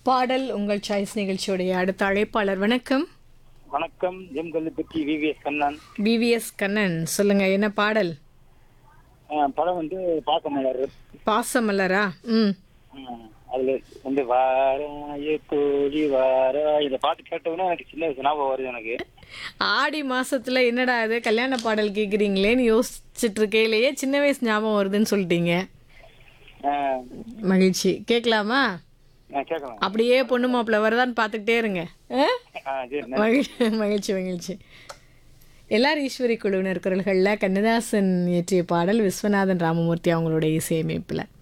பாடல் உங்கள் சாய்ஸ் நிகழ்ச்சியுடைய அடுத்த அழைப்பாளர் வணக்கம் வணக்கம் M Kalluppatti VVS Kannan PVS Kannan சொல்லுங்க என்ன பாடல் அஹ் படம் வந்து பாக்கமலர் பாசமலரா ம் அதுல வந்து வாராய தோழி வாரா இந்த பாட்டு கேட்டவுடனே எனக்கு சின்ன வயசு ஞாபகம் வருது எனக்கு ஆடி மாசத்துல என்னடா இது கல்யாண பாடல் கேக்குறீங்களேன்னு யோசிச்சுட்டு இருக்கையிலேயே சின்ன வயசு ஞாபகம் வருதுன்னு சொல்லிட்டீங்க அஹ் மகிழ்ச்சி கேட்கலாமா அஹ் கேட்கலாம் அப்படியே பொண்ணு மாப்பிள்ள வருதான்னு பார்த்துக்கிட்டே இருங்க ஆ? அஹ் சரி மகிழ்ச்சி மகிழ்ச்சி மகிழ்ச்சி எல்லார் ஈஸ்வரி குழுவினர் குரல்களில் கண்ணதாசன் இயற்றிய பாடல் விஸ்வநாதன் ராமமூர்த்தி அவங்களுடைய இசையமைப்பில்